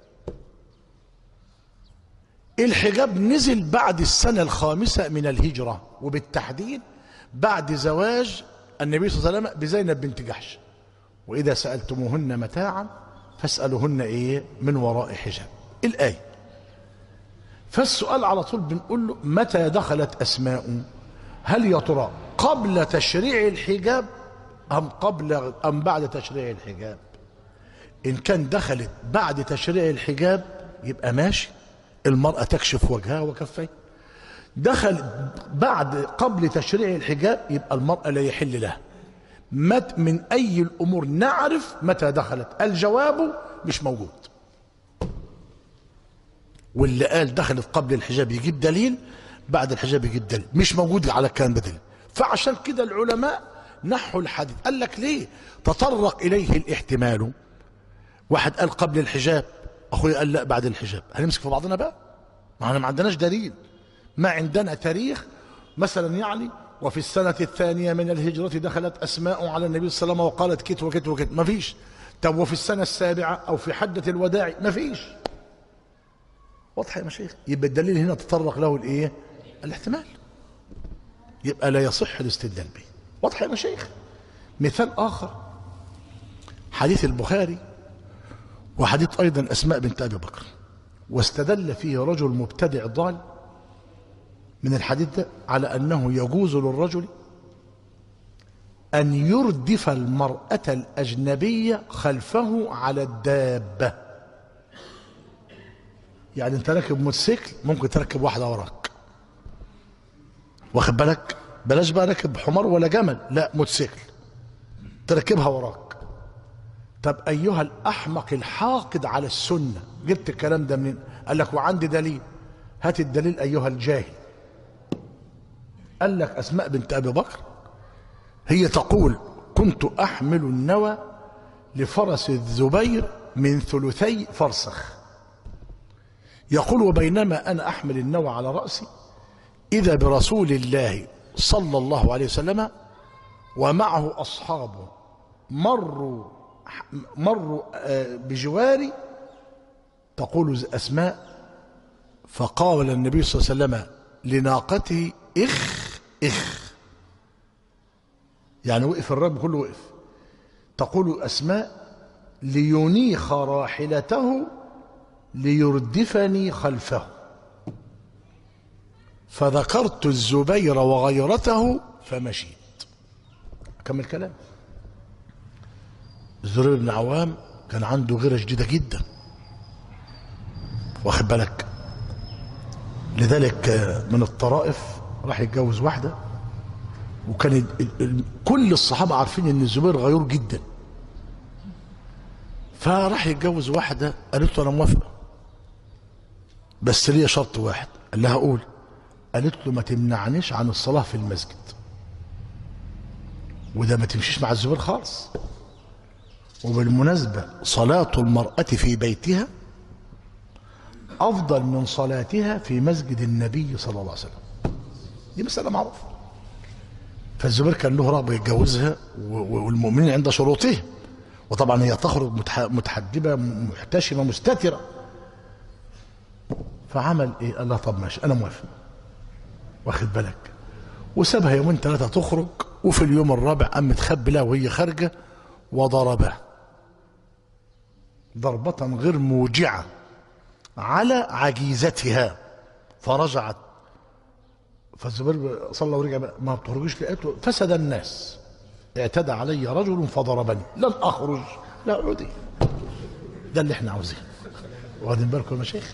الحجاب نزل بعد السنة الخامسة من الهجرة وبالتحديد بعد زواج النبي صلى الله عليه وسلم بزينب بنت جحش وإذا سألتموهن متاعا فاسألوهن إيه من وراء حجاب الآية فالسؤال على طول بنقول له متى دخلت أسماء هل يا ترى قبل تشريع الحجاب أم قبل أم بعد تشريع الحجاب إن كان دخلت بعد تشريع الحجاب يبقى ماشي المرأة تكشف وجهها وكفيها دخل بعد قبل تشريع الحجاب يبقى المرأة لا يحل لها مت من أي الأمور نعرف متى دخلت الجواب مش موجود واللي قال دخلت قبل الحجاب يجيب دليل بعد الحجاب يجيب دليل مش موجود على كان بدليل فعشان كده العلماء نحوا الحديث قال لك ليه تطرق إليه الاحتمال واحد قال قبل الحجاب أخوي قال لا بعد الحجاب هنمسك في بعضنا بقى ما احنا ما عندناش دليل ما عندنا تاريخ مثلا يعني وفي السنة الثانية من الهجرة دخلت أسماء على النبي صلى الله عليه وسلم وقالت كت وكت وكت ما فيش طب وفي السنة السابعة أو في حدة الوداع ما فيش واضح يا مشايخ يبقى الدليل هنا تطرق له الايه الاحتمال يبقى لا يصح الاستدلال به واضح يا مشايخ مثال آخر حديث البخاري وحديث أيضا أسماء بنت أبي بكر واستدل فيه رجل مبتدع ضال من الحديث ده على أنه يجوز للرجل أن يردف المرأة الأجنبية خلفه على الدابة يعني أنت راكب موتوسيكل ممكن تركب واحدة وراك واخد بالك بلاش بقى راكب حمار ولا جمل لا موتوسيكل تركبها وراك طب أيها الأحمق الحاقد على السنة جبت الكلام ده منين قال لك وعندي دليل هات الدليل أيها الجاهل قال لك أسماء بنت أبي بكر هي تقول كنت أحمل النوى لفرس الزبير من ثلثي فرسخ يقول وبينما أنا أحمل النوى على رأسي إذا برسول الله صلى الله عليه وسلم ومعه أصحابه مروا مروا آه، بجواري تقول أسماء فقال النبي صلى الله عليه وسلم لناقته إخ إخ يعني وقف الرب كله وقف تقول أسماء لينيخ راحلته ليردفني خلفه فذكرت الزبير وغيرته فمشيت كمل كلام الزبير بن عوام كان عنده غيرة شديدة جدا واخد بالك لذلك من الطرائف راح يتجوز واحدة وكان ال- ال- ال- كل الصحابة عارفين ان الزبير غيور جدا فراح يتجوز واحدة قالت له انا موافقة بس ليا شرط واحد قال لها قول قالت له ما تمنعنيش عن الصلاة في المسجد وده ما تمشيش مع الزبير خالص وبالمناسبة صلاة المرأة في بيتها أفضل من صلاتها في مسجد النبي صلى الله عليه وسلم دي مسألة معروفة فالزبير كان له رغبة يتجوزها و- و- والمؤمنين عند شروطهم وطبعا هي تخرج متح- متحجبة محتشمة مستترة فعمل ايه قال لها طب ماشي انا موافق واخد بالك وسابها يومين ثلاثة تخرج وفي اليوم الرابع قام متخبي لها وهي خارجة وضربها ضربة غير موجعة على عجيزتها فرجعت فالزبير صلى ورجع بقى ما بتخرجيش لقيته فسد الناس اعتدى علي رجل فضربني لن اخرج لا اعودي ده اللي احنا عاوزينه واخدين بالكم يا مشايخ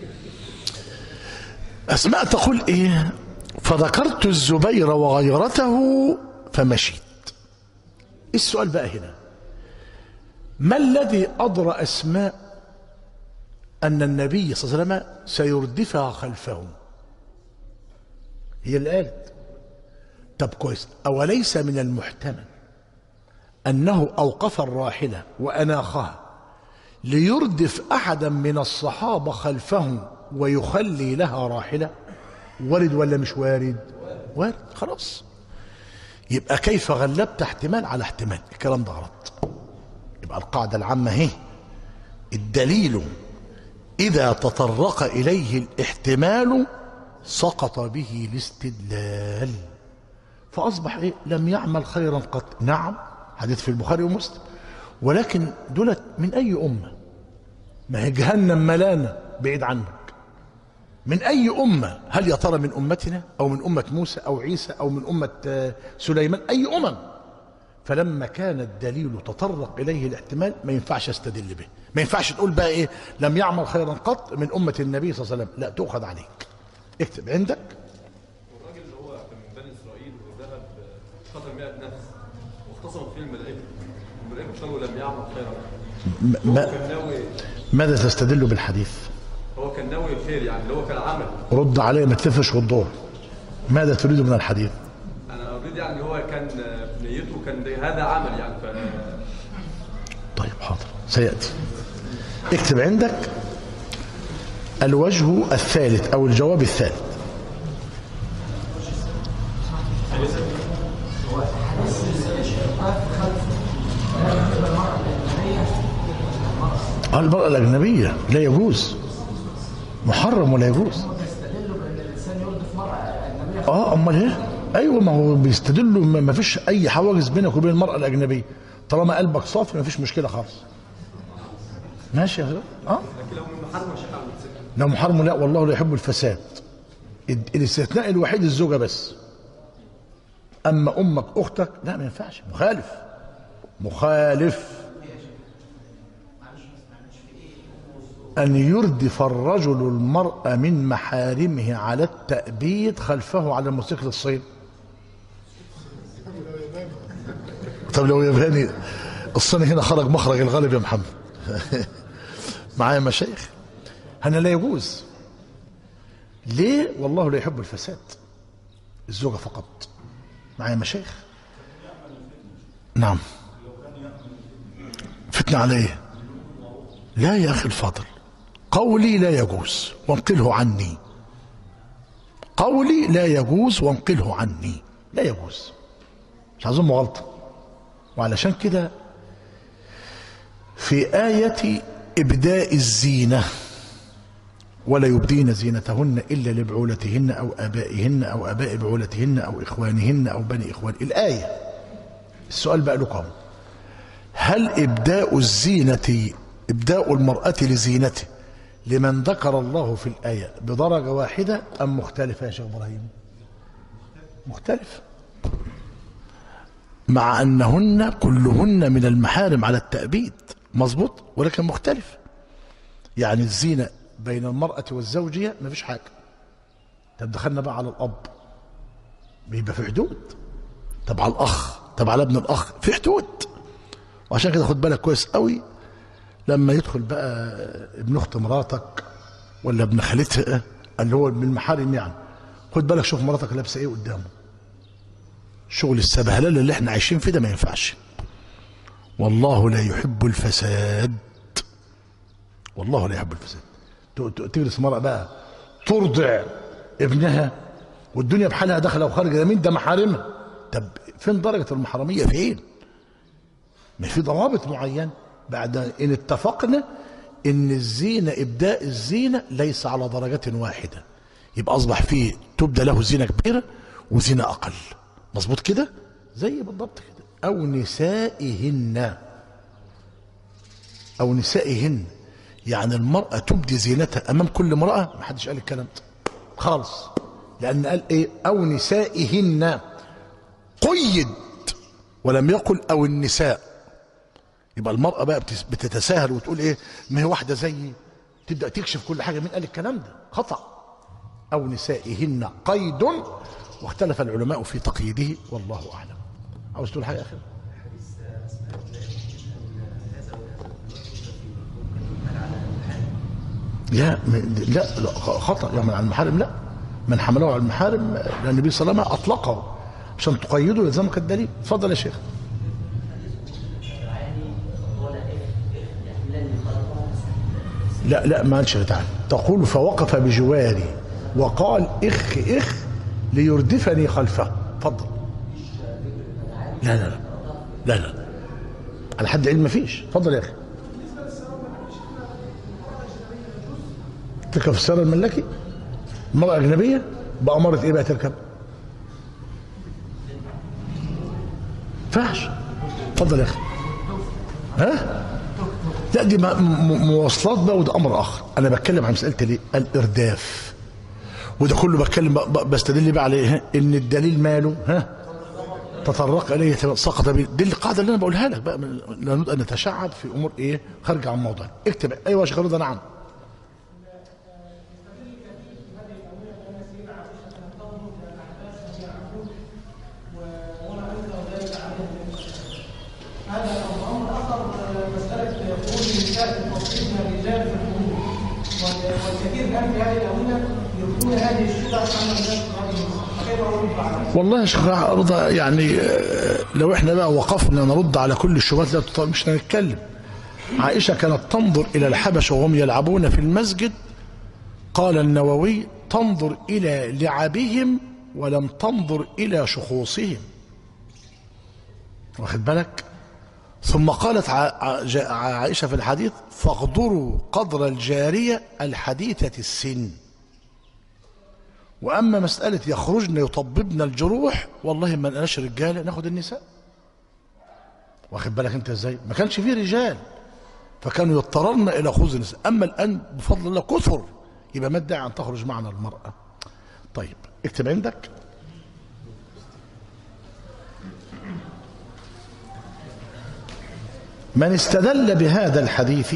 اسماء تقول ايه فذكرت الزبير وغيرته فمشيت السؤال بقى هنا ما الذي أدرى أسماء أن النبي صلى الله عليه وسلم سيردفها خلفه هي اللي قالت طب كويس أوليس من المحتمل أنه أوقف الراحلة وأناخها ليردف أحدا من الصحابة خلفه ويخلي لها راحلة وارد ولا مش وارد وارد خلاص يبقى كيف غلبت احتمال على احتمال الكلام ده غلط يبقى القاعدة العامة هي الدليل إذا تطرق إليه الاحتمال سقط به الاستدلال فأصبح إيه لم يعمل خيرا قط نعم حديث في البخاري ومسلم ولكن دولت من أي أمة ما هي جهنم ملانة بعيد عنك من أي أمة هل يا ترى من أمتنا أو من أمة موسى أو عيسى أو من أمة آه، سليمان أي أمم فلما كان الدليل تطرق إليه الاحتمال ما ينفعش استدل به ما ينفعش تقول بقى إيه لم يعمل خيرا قط من أمة النبي صلى الله عليه وسلم لا تؤخذ عليك اكتب عندك الراجل اللي هو كان من بني اسرائيل وذهب قتل 100 نفس واختصمت فيه الملائكه الملائكه قالوا لم يعمل خيرا م- هو ما كان ناوي ماذا تستدل بالحديث هو كان ناوي الخير يعني اللي هو كان عمل رد علي ما تلفش والدور ماذا تريد من الحديث انا اريد يعني هو كان في نيته كان ده- هذا عمل يعني ف طيب حاضر سيأتي اكتب عندك الوجه الثالث أو الجواب الثالث آه، المرأة الأجنبية لا يجوز محرم ولا يجوز يستدلوا بان الانسان يردف مرأة اجنبية اه امال ايه ايوه ما هو بيستدلوا ما ما فيش اي حواجز بينك وبين المراه الاجنبيه طالما قلبك صافي ما فيش مشكله خالص ماشي يا غير اه لكن لو من محرم شيخ على المسلم لو محرم لا والله لا يحب الفساد ال- الاستثناء الوحيد الزوجه بس اما امك اختك لا ما ينفعش مخالف مخالف أن يردف الرجل المرأة من محارمه على التأبيد خلفه على موتوسيكل الصين طب لو ياباني الصيني هنا خرج مخرج الغالب يا محمد معايا مشايخ هنا لا يجوز ليه والله لا يحب الفساد الزوجة فقط معايا مشايخ نعم فتنة على ايه لا يا اخي الفاضل قولي لا يجوز وانقله عني قولي لا يجوز وانقله عني لا يجوز مش عايزين مغالطة وعلشان كده في آية إبداء الزينة ولا يبدين زينتهن إلا لبعولتهن أو آبائهن أو آباء بعولتهن أو إخوانهن أو بني إخوان الآية السؤال بقى لكم هل إبداء الزينة إبداء المرأة لزينته لمن ذكر الله في الآية بدرجة واحدة أم مختلفة يا شيخ إبراهيم مختلف مع أنهن كلهن من المحارم على التأبيد مظبوط ولكن مختلف يعني الزينة بين المرأة والزوجية ما فيش حاجة طب دخلنا بقى على الأب بيبقى في حدود طب على الأخ طب على ابن الأخ في حدود وعشان كده خد بالك كويس قوي لما يدخل بقى ابن أخت مراتك ولا ابن خالتها اللي هو من المحارم يعني خد بالك شوف مراتك لابسة ايه قدامه شغل السبهلله اللي احنا عايشين فيه ده ما ينفعش والله لا يحب الفساد والله لا يحب الفساد ت- ت- تجلس مرأة بقى ترضع ابنها والدنيا بحالها داخله وخارجه ده مين ده محارمها طب فين درجه المحرميه فين ما في ضوابط معينه بعد ان اتفقنا ان الزينه ابداء الزينه ليس على درجه واحده يبقى اصبح فيه تبدا له زينه كبيره وزينه اقل مظبوط كده زي بالضبط كده او نسائهن او نسائهن يعني المراه تبدي زينتها امام كل امراه ما حدش قال الكلام ده خالص لان قال ايه او نسائهن قيد ولم يقل او النساء يبقى المرأة بقى بتس- بتتساهل وتقول ايه ما هي واحدة زيي تبدأ تكشف كل حاجة مين قال الكلام ده خطأ أو نسائهن قيد واختلف العلماء في تقييده والله أعلم عاوز تقول حاجة أخيرة لا م- لا لا خطأ يعني على المحارم لا من حمله على المحارم لأن النبي صلى الله عليه وسلم أطلقه عشان تقيده يلزمك الدليل اتفضل يا شيخ لا لا ما قالش تعالى تقول فوقف بجواري وقال اخ اخ ليردفني خلفه اتفضل لا لا لا لا لا على حد علم ما فيش اتفضل يا اخي تركب في السيارة الملكي امرأة أجنبية بأمارة إيه بقى تركب؟ فاش اتفضل يا أخي ها؟ لا دي م- م- مواصلات بقى وده امر اخر انا بتكلم عن مساله الايه الارداف وده كله بتكلم ب- ب- بستدل بقى على ايه ان الدليل ماله ها تطرق اليه سقط به دي القاعده اللي انا بقولها لك بقى من- لا نريد ان نتشعب في امور ايه خارجه عن موضوع اكتب ايوه يا شيخ رضا نعم هذا الامر اخر مساله خروج النساء في تصوير من الرجال في الخروج وال- والكثير الان في هذه الاونه يلقون هذه الشبهه عن الناس هذه كيف ارد على والله يا شيخ رضا يعني آه، لو احنا بقى وقفنا نرد على كل الشبهات لا تط- مش هنتكلم عائشة كانت تنظر إلى الحبشة وهم يلعبون في المسجد قال النووي تنظر إلى لعبهم ولم تنظر إلى شخوصهم واخد بالك ثم قالت ع- ع- جا- عائشة في الحديث فاقدروا قدر الجارية الحديثة السن واما مساله يخرجن يطببن الجروح والله ما لقناش رجاله ناخد النساء واخد بالك انت ازاي ما كانش فيه رجال فكانوا يضطررن الى خوذ النساء اما الان بفضل الله كثر يبقى ما الداعي ان تخرج معنا المراه طيب اكتب عندك من استدل بهذا الحديث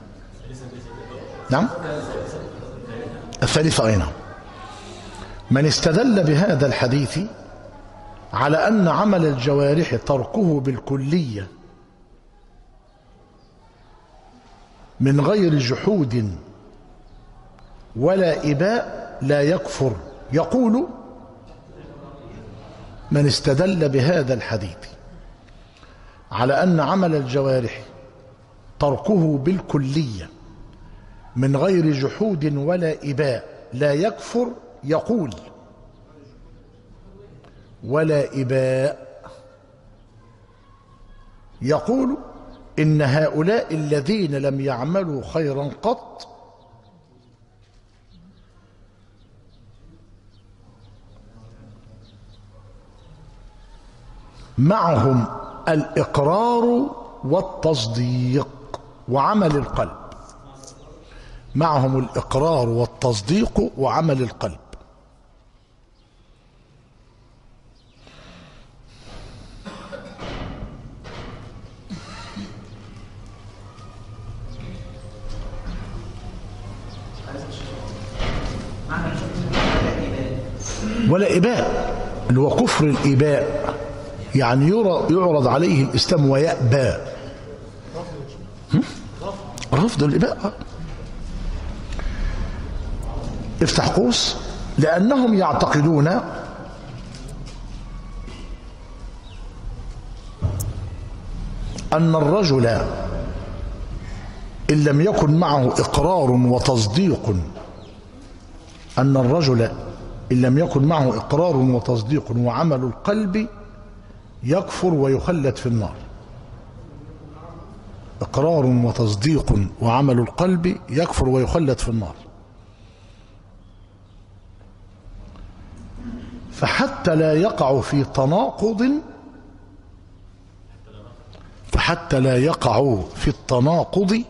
نعم الثالثة أين من استدل بهذا الحديث على أن عمل الجوارح تركه بالكلية من غير جحود ولا إباء لا يكفر يقول من استدل بهذا الحديث على أن عمل الجوارح تركه بالكلية من غير جحود ولا إباء لا يكفر يقول ولا إباء يقول إن هؤلاء الذين لم يعملوا خيرا قط معهم الإقرار والتصديق وعمل القلب معهم الإقرار والتصديق وعمل القلب ولا إباء اللي هو كفر الإباء يعني يرى يعرض عليه الإسلام ويأبى هم؟ رفض الإباء آه. افتح قوس لأنهم يعتقدون أن الرجل إن لم يكن معه إقرار وتصديق أن الرجل إن لم يكن معه إقرار وتصديق وعمل القلب يكفر ويخلد في النار إقرار وتصديق وعمل القلب يكفر ويخلد في النار فحتى لا يقع في تناقض فحتى لا يقع في التناقض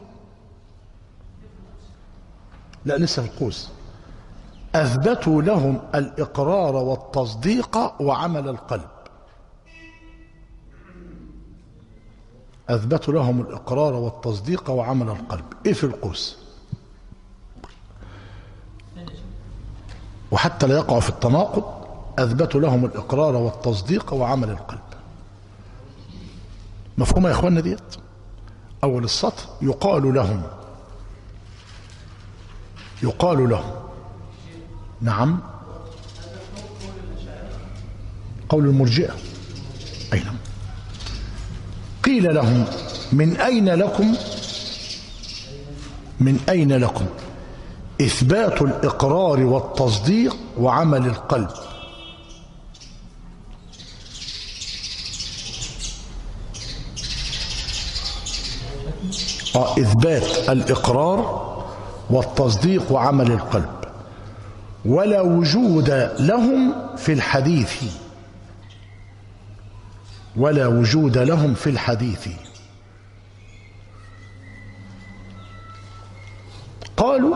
لا لسه في القوس أثبتوا لهم الإقرار والتصديق وعمل القلب أثبتوا لهم الإقرار والتصديق وعمل القلب إيه في القوس وحتى لا يقع في التناقض أثبتوا لهم الإقرار والتصديق وعمل القلب مفهومة يا إخواننا ديت أول السطر يقال لهم يقال لهم نعم قول المرجئة أي نعم قيل لهم من أين لكم من أين لكم إثبات الإقرار والتصديق وعمل القلب آه، إثبات الإقرار والتصديق وعمل القلب ولا وجود لهم في الحديث ولا وجود لهم في الحديث قالوا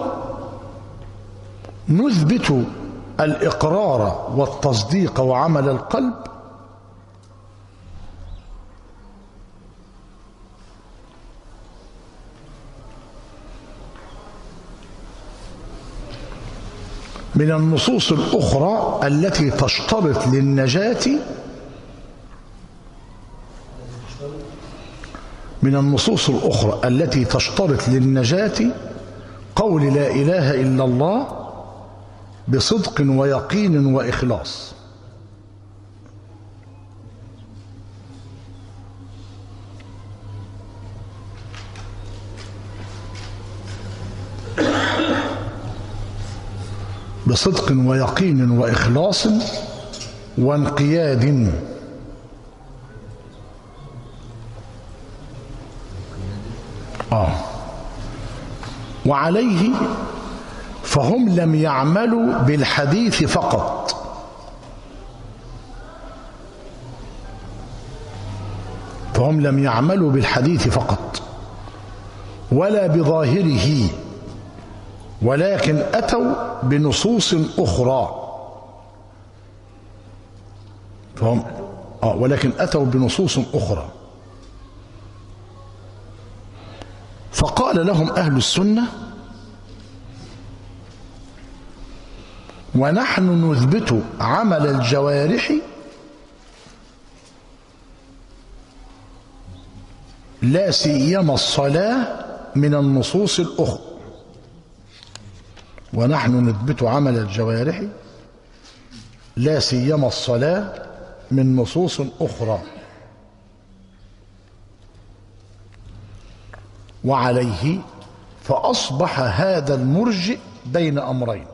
نثبت الإقرار والتصديق وعمل القلب من النصوص الأخرى التي تشترط للنجاة من النصوص الأخرى التي تشترط للنجاة قول لا إله إلا الله بصدق ويقين وإخلاص بصدق ويقين وإخلاص وانقياد آه وعليه فهم لم يعملوا بالحديث فقط فهم لم يعملوا بالحديث فقط ولا بظاهره ولكن أتوا بنصوص أخرى فهم آه ولكن أتوا بنصوص أخرى فقال لهم أهل السنة ونحن نثبت عمل الجوارح لا سيما الصلاة من النصوص الأخرى ونحن نثبت عمل الجوارح لا سيما الصلاة من نصوص أخرى وعليه فأصبح هذا المرجئ بين أمرين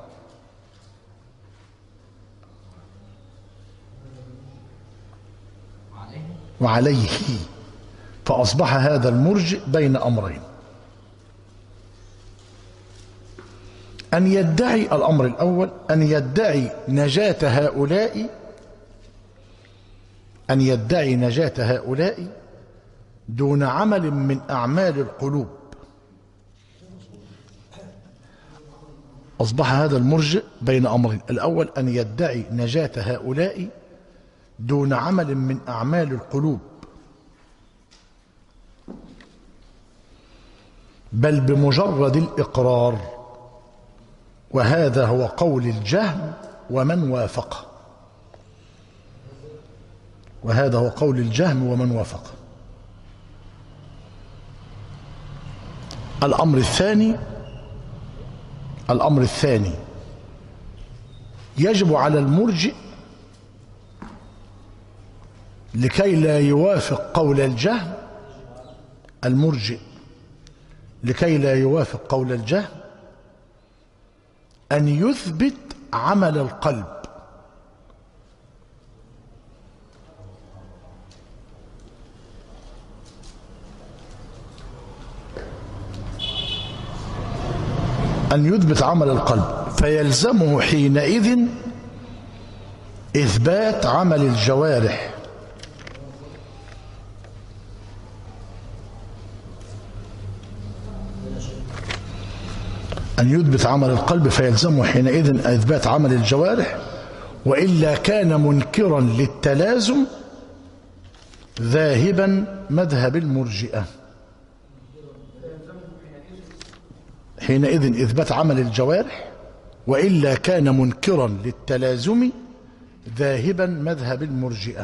وعليه فأصبح هذا المرجئ بين أمرين أن يدعي الأمر الأول أن يدعي نجاة هؤلاء أن يدعي نجاة هؤلاء دون عمل من أعمال القلوب أصبح هذا المرجئ بين أمرين الأول أن يدعي نجاة هؤلاء دون عمل من أعمال القلوب بل بمجرد الإقرار وهذا هو قول الجهم ومن وافقه وهذا هو قول الجهم ومن وافقه الأمر الثاني الأمر الثاني يجب على المرجئ لكي لا يوافق قول الجهم المرجئ لكي لا يوافق قول الجهم أن يثبت عمل القلب أن يثبت عمل القلب فيلزمه حينئذ إثبات عمل الجوارح أن يثبت عمل القلب فيلزمه حينئذ إثبات عمل الجوارح وإلا كان منكرا للتلازم ذاهبا مذهب المرجئة حينئذ إثبات عمل الجوارح وإلا كان منكرا للتلازم ذاهبا مذهب المرجئة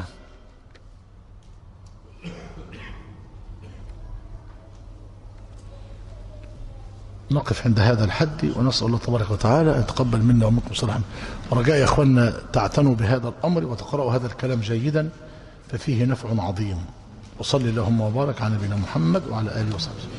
نقف عند هذا الحد ونسأل الله تبارك وتعالى أن يتقبل منا ومنكم صالحا ورجاء يا أخواننا تعتنوا بهذا الأمر وتقرأوا هذا الكلام جيدا ففيه نفع عظيم وصلي اللهم وبارك على نبينا محمد وعلى آله وصحبه